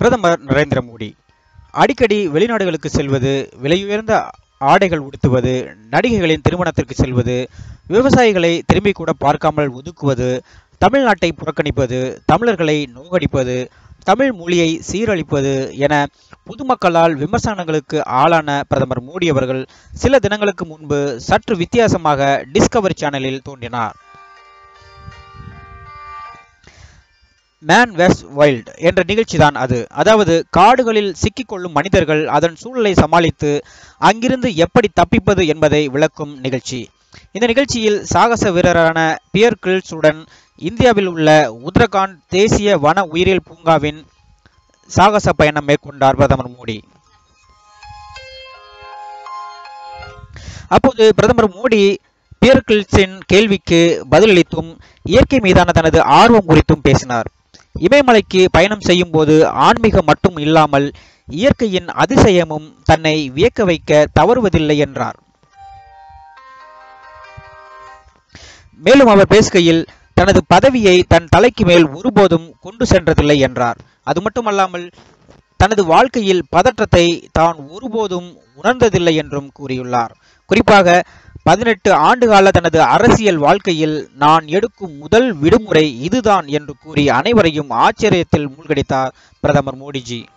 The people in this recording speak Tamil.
பிரதமர் நரேந்திர மோடி அடிக்கடி வெளிநாடுகளுக்கு செல்வது விலையுயர்ந்த ஆடைகள் உடுத்துவது நடிகைகளின் திருமணத்திற்கு செல்வது விவசாயிகளை திரும்பி கூட பார்க்காமல் ஒதுக்குவது தமிழ்நாட்டை புறக்கணிப்பது தமிழர்களை நோகடிப்பது தமிழ் மொழியை சீரழிப்பது என பொதுமக்களால் விமர்சனங்களுக்கு ஆளான பிரதமர் மோடி அவர்கள் சில தினங்களுக்கு முன்பு சற்று வித்தியாசமாக டிஸ்கவரி சேனலில் தோன்றினார் மேன் வெஸ் வைல்ட் என்ற நிகழ்ச்சி தான் அது அதாவது காடுகளில் சிக்கிக்கொள்ளும் மனிதர்கள் அதன் சூழலை சமாளித்து அங்கிருந்து எப்படி தப்பிப்பது என்பதை விளக்கும் நிகழ்ச்சி இந்த நிகழ்ச்சியில் சாகச வீரரான பியர் கில்ஸுடன் இந்தியாவில் உள்ள உத்தரகாண்ட் தேசிய வன உயிரியல் பூங்காவின் சாகச பயணம் மேற்கொண்டார் பிரதமர் மோடி அப்போது பிரதமர் மோடி பியர் கில்ஸின் கேள்விக்கு பதிலளித்தும் இயற்கை மீதான தனது ஆர்வம் குறித்தும் பேசினார் இமயமலைக்கு பயணம் செய்யும் போது ஆன்மீகம் மட்டும் இல்லாமல் இயற்கையின் அதிசயமும் தன்னை வியக்க வைக்க தவறுவதில்லை என்றார் மேலும் அவர் பேசுகையில் தனது பதவியை தன் தலைக்கு மேல் ஒருபோதும் கொண்டு சென்றதில்லை என்றார் அது மட்டுமல்லாமல் தனது வாழ்க்கையில் பதற்றத்தை தான் ஒருபோதும் உணர்ந்ததில்லை என்றும் கூறியுள்ளார் குறிப்பாக பதினெட்டு ஆண்டுகால தனது அரசியல் வாழ்க்கையில் நான் எடுக்கும் முதல் விடுமுறை இதுதான் என்று கூறி அனைவரையும் ஆச்சரியத்தில் மூழ்கடித்தார் பிரதமர் மோடிஜி